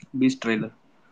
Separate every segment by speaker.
Speaker 1: Beast trailer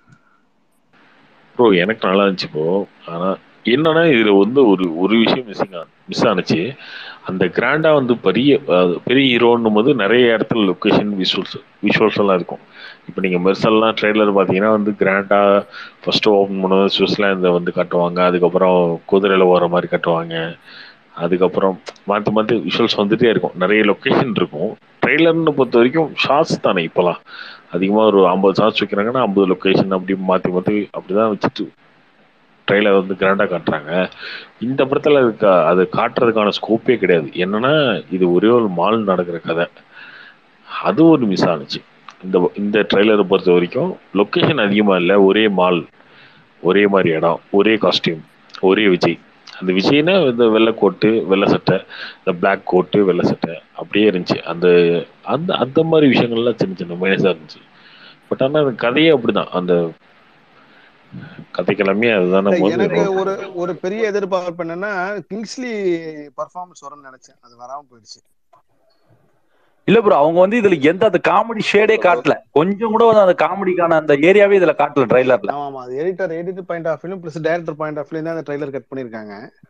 Speaker 2: bro எனக்கு நல்லா இருந்துச்சு ப்ரோ ஆனா என்னன்னா இதுல வந்து ஒரு ஒரு விஷயம் மிஸ்ஸிங் மிஸ் ஆனுச்சு அந்த கிராண்டா வந்து பெரிய அஹ், பெரிய ஹீரோன்னும் போது நிறைய இடத்துல லொக்கேஷன் விஷுவல்ஸ் விஷுவல்ஸ் எல்லாம் இருக்கும் இப்போ நீங்க மெர்சல்லாம் ட்ரெய்லர் பார்த்தீங்கன்னா வந்து கிராண்டா ஃபர்ஸ்ட் ஓப்பன் பண்ணுவது சுவிட்சர்லாந்து வந்து காட்டுவாங்க அதுக்கப்புறம் குதிரையில ஓர மாதிரி காட்டுவாங்க அதுக்கப்புறம் மாற்றி மாற்றி விஷுவல்ஸ் வந்துட்டே இருக்கும் நிறைய லொக்கேஷன் இருக்கும் ட்ரெய்லர்னு பொறுத்த வரைக்கும் ஷார்ட்ஸ் தானே இப்போலாம் அதிகமாக ஒரு ஐம்பது ஷார்ட்ஸ் வைக்கிறாங்கன்னா ஐம்பது லொக்கேஷன் அப்படி மாற்றி மாற்றி அப்படிதான் வச்சுட்டு ட்ரெய்லர் வந்து கிராண்டாக காட்டுறாங்க இந்த படத்தில் அது கா- அது காட்டுறதுக்கான ஸ்கோப்பே கிடையாது என்னன்னா இது ஒரே ஒரு மால் நடக்கிற கதை அது ஒரு மிஸ் ஆனுச்சு இந்த இந்த ட்ரெய்லரை பொறுத்த வரைக்கும் லொக்கேஷன் அதிகமாக இல்லை ஒரே மால் ஒரே மாதிரி இடம் ஒரே காஸ்டியூம் ஒரே விஜய் அந்த விஜய்னா இந்த வெள்ளை கோட்டு வெள்ளை சட்டை இந்த Black கோட்டு வெள்ளை சட்டை அப்படியே இருந்துச்சு அந்த அந்த அந்த மாதிரி விஷயங்கள்லாம் சின்ன சின்ன மைனஸாக இருந்துச்சு பட் ஆனால் அந்த கதையே அப்படிதான் அந்த கதைக்கிழமையே அதுதானே
Speaker 3: இல்ல,
Speaker 2: போது
Speaker 3: எனக்கு ஒரு ஒரு பெரிய எதிர்பார்ப்பு என்னன்னா கிங்ஸ்லி பர்ஃபார்மன்ஸ் வரும்னு நினைச்சேன் அது வராம போயிடுச்சு
Speaker 4: இல்ல ப்ரோ அவங்க வந்து இதுல எந்த அந்த காமெடி ஷேடே காட்டல கொஞ்சம் கூட வந்து அந்த காமெடிக்கான அந்த ஏரியாவே இதுல காட்டல ட்ரைலர்ல
Speaker 3: ஆமா ஆமா அது editor editor point of view plus director point of view தான் அந்த ட்ரைலர் கட் பண்ணிருக்காங்க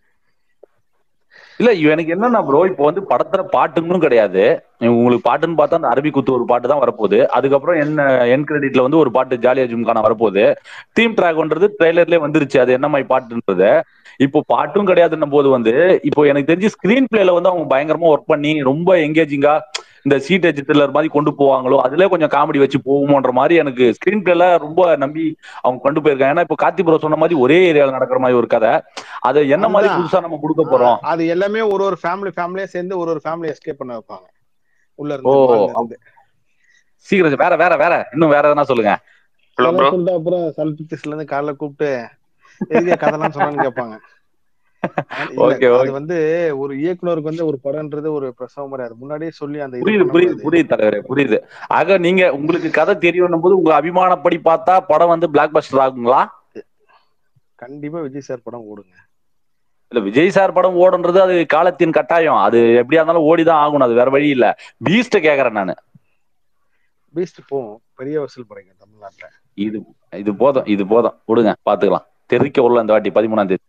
Speaker 4: இல்ல எனக்கு என்னன்னா ப்ரோ இப்போ வந்து படத்துல பாட்டுங்களும் கிடையாது உங்களுக்கு பாட்டுன்னு பார்த்தா அந்த அரபி குத்து ஒரு பாட்டு தான் வரப்போகுது அதுக்கப்புறம் என்ன என் கிரெடிட்ல வந்து ஒரு பாட்டு ஜாலியா ஜிம்கான வரப்போகுது தீம் ட்ராக்ன்றது ட்ரெய்லர்லயே வந்துருச்சு அது என்ன மாதிரி பாட்டுன்றது இப்போ பாட்டும் கிடையாதுன்னும் போது வந்து இப்போ எனக்கு தெரிஞ்சு ஸ்கிரீன் பிளேல வந்து அவங்க பயங்கரமா ஒர்க் பண்ணி ரொம்ப எங்கேஜிங்கா இந்த சீட் த்ரில்லர் மாதிரி கொண்டு போவாங்களோ அதுல கொஞ்சம் காமெடி வச்சு போகுமோன்ற மாதிரி எனக்கு ஸ்கிரீன் பிளேல ரொம்ப நம்பி அவங்க கொண்டு போயிருக்காங்க ஏன்னா இப்போ கார்த்தி ப்ரோ சொன்ன மாதிரி ஒரே ஏரியால நடக்கிற மாதிரி ஒரு கதை அதை என்ன மாதிரி
Speaker 3: அதுதான்.
Speaker 4: புதுசா நம்ம கொடுக்க போறோம்
Speaker 3: அது எல்லாமே ஒரு ஒரு ஃபேமிலி ஃபேமிலியா சேர்ந்து ஒரு ஒரு ஃபேமிலி எஸ்கேப் பண்ண வைப்பாங்க உள்ள இருந்து
Speaker 4: ஓ,
Speaker 3: mall ல இருந்து.
Speaker 4: சீக்கிரம் வேற வேற வேற இன்னும் வேற எதனா சொல்லுங்க
Speaker 2: ஹலோ
Speaker 3: அதெல்லாம்
Speaker 2: ப்ரோ
Speaker 3: சொல்லிட்டு அப்புறம் சல்பித்திஸ்ல இருந்து காலைல கூப்பிட்டு எதுக்கு கதைலாம் சொன்னான்னு கேட்பாங்க ஆனா, இல்ல,
Speaker 4: Okay,
Speaker 3: அது
Speaker 4: okay.
Speaker 3: வந்து ஒரு இயக்குனருக்கு வந்து ஒரு படம்ன்றது ஒரு பிரசவம் மாதிரி அது முன்னாடியே சொல்லி அந்த இது
Speaker 4: புரியுது புரியுது
Speaker 3: பண்ணக்கூடாது.
Speaker 4: புரியுது தலைவரே புரியுது ஆக நீங்க உங்களுக்கு கதை தெரியும் போது உங்க அபிமானப்படி பார்த்தா படம் வந்து பிளாக் பஸ்டர் ஆகுங்களா
Speaker 3: கண்டிப்பா விஜய் சார் படம் ஓடுங்க
Speaker 4: இல்ல விஜய் சார் படம் ஓடுன்றது அது காலத்தின் கட்டாயம் அது எப்படியா இருந்தாலும் ஓடிதான் ஆகணும் அது வேற வழி இல்ல பீஸ்ட கேக்குறேன் நானு
Speaker 3: பீஸ்ட் போவோம் பெரிய வசூல் படைங்க தமிழ்நாட்டுல
Speaker 4: இது இது போதும் இது போதும் விடுங்க பாத்துக்கலாம் தெரிவிக்க உள்ள இந்த வாட்டி பதிமூணாம் தேதி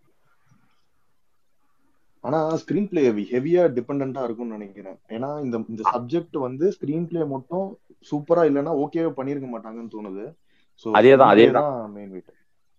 Speaker 5: ஆனா ஸ்கிரீன் பிளே ஹெவியா டிபெண்டா இருக்கும்னு நினைக்கிறேன் ஏன்னா இந்த இந்த சப்ஜெக்ட் வந்து ஸ்கிரீன் பிளே மட்டும் சூப்பரா இல்லைன்னா ஓகேவே பண்ணிருக்க மாட்டாங்கன்னு தோணுது சோ
Speaker 4: அதேதான், அதேதான்.
Speaker 5: மெயின் வெயிட்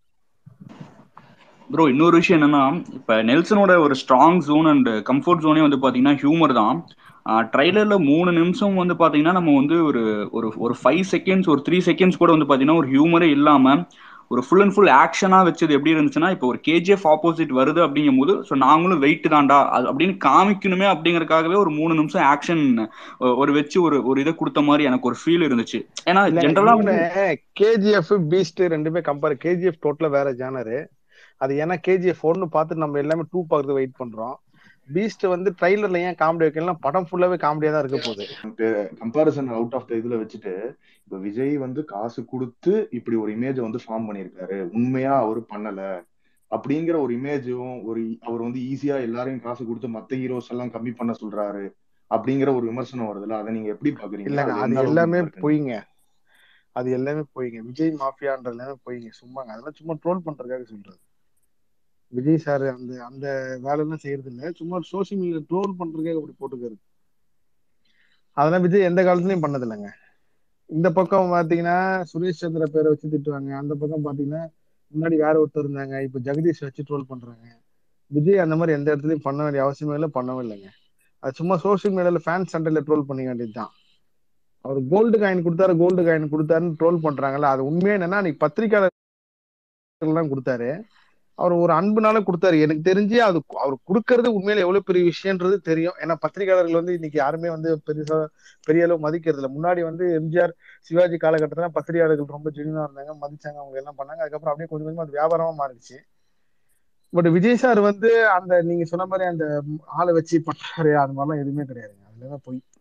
Speaker 1: ப்ரோ இன்னொரு விஷயம் என்னன்னா இப்ப நெல்சனோட ஒரு ஸ்ட்ராங் ஜோன் அண்ட் கம்ஃபர்ட் ஜோனே வந்து பாத்தீங்கன்னா ஹியூமர் தான் ட்ரைலர்ல மூணு நிமிஷம் வந்து பாத்தீங்கன்னா நம்ம வந்து ஒரு ஒரு ஒரு ஃபைவ் செகண்ட்ஸ் ஒரு த்ரீ செகண்ட்ஸ் கூட வந்து பாத்தீங்கன்னா ஒரு ஹியூமரே இல்லாம ஒரு ஃபுல் அண்ட் ஃபுல் ஆக்ஷனா வச்சது எப்படி இருந்துச்சுன்னா இப்போ ஒரு கேஜிஎஃப் ஆப்போசிட் வருது அப்படிங்கும் போது ஸோ நாங்களும் வெயிட் தான்டா அது அப்படின்னு காமிக்கணுமே அப்படிங்கறதுக்காகவே ஒரு மூணு நிமிஷம் ஆக்ஷன் ஒரு வச்சு ஒரு ஒரு இதை கொடுத்த மாதிரி எனக்கு ஒரு ஃபீல் இருந்துச்சு ஏன்னா ஜென்ரலா
Speaker 3: கேஜிஎஃப் பீஸ்ட் ரெண்டுமே கம்பேர் கேஜிஎஃப் டோட்டலா வேற ஜானரு அது ஏன்னா கேஜிஎஃப் ஒன்னு பார்த்து நம்ம எல்லாமே டூ பார்க்கறது வெயிட் பண்றோம் பீஸ்ட் வந்து ட்ரைலர்ல ஏன் காமெடி வைக்கலாம் படம் ஃபுல்லாவே காமெடியா தான் இருக்க போகுது
Speaker 5: கம்பாரிசன் அவுட் ஆஃப் த இதுல வச்சுட்டு இப்ப விஜய் வந்து காசு கொடுத்து இப்படி ஒரு இமேஜ் வந்து ஃபார்ம் பண்ணியிருக்காரு உண்மையா அவர் பண்ணல அப்படிங்கிற ஒரு இமேஜும் ஒரு அவர் வந்து ஈஸியா எல்லாரையும் காசு கொடுத்து மத்த ஹீரோஸ் எல்லாம் கம்மி பண்ண சொல்றாரு அப்படிங்கிற ஒரு விமர்சனம் வருதுல்ல அதை நீங்க எப்படி பாக்குறீங்க
Speaker 3: இல்லங்க
Speaker 5: அது எந்த
Speaker 3: அது
Speaker 5: அளவுக்கு
Speaker 3: எல்லாமே
Speaker 5: இருக்குன்னு?
Speaker 3: பொய்ங்க அது எல்லாமே பொய்ங்க விஜய் மாஃபியான்றது எல்லாமே பொய்ங்க சும்மாங்க அதெல்லாம் சும்மா ட்ரோல் பண்றதுக்காக சொல்றது விஜய் சார் அந்த அந்த வேலையெல்லாம் செய்யறது இல்ல சும்மா சோசியல் மீடியா ட்ரோல் பண்றதுக்காக அப்படி போட்டுக்காரு அதெல்லாம் விஜய் எந்த காலத்துலயும் பண்ணது இல்லைங்க இந்த பக்கம் பாத்தீங்கன்னா சுரேஷ் சந்திர பேரை வச்சு திட்டுவாங்க அந்த பக்கம் பாத்தீங்கன்னா முன்னாடி வேற ஒருத்தர் இருந்தாங்க இப்ப ஜெகதீஷ் வச்சு ட்ரோல் பண்றாங்க விஜய் அந்த மாதிரி எந்த இடத்துலயும் பண்ண வேண்டிய அவசியமே இல்லை பண்ணவும் இல்லைங்க அது சும்மா சோசியல் மீடியால ஃபேன் சண்டையில ட்ரோல் பண்ணிக்க வேண்டியதுதான் அவர் கோல்டு காயின் கொடுத்தாரு கோல்டு காயின் கொடுத்தாருன்னு ட்ரோல் பண்றாங்கல்ல அது உண்மையா என்னன்னா அன்னைக்கு பத்திரிக்கையாளர் கொடுத்தாரு அவர் ஒரு அன்புனால கொடுத்தாரு எனக்கு தெரிஞ்சு அது அவர் கொடுக்கறது உண்மையில எவ்வளவு பெரிய விஷயம்ன்றது தெரியும் ஏன்னா பத்திரிகையாளர்கள் வந்து இன்னைக்கு யாருமே வந்து பெருசா பெரிய அளவு மதிக்கிறது இல்லை முன்னாடி வந்து எம்ஜிஆர் சிவாஜி காலகட்டத்துல பத்திரிகையாளர்கள் ரொம்ப ஜெனியூனா இருந்தாங்க மதிச்சாங்க அவங்க எல்லாம் பண்ணாங்க அதுக்கப்புறம் அப்படியே கொஞ்சம் கொஞ்சமா அது வியாபாரமா மாறிடுச்சு பட் விஜய் சார் வந்து அந்த நீங்க சொன்ன மாதிரி அந்த ஆளை வச்சு பண்றாரு அது மாதிரிலாம் எதுவுமே கிடையாதுங்க அதுல போய்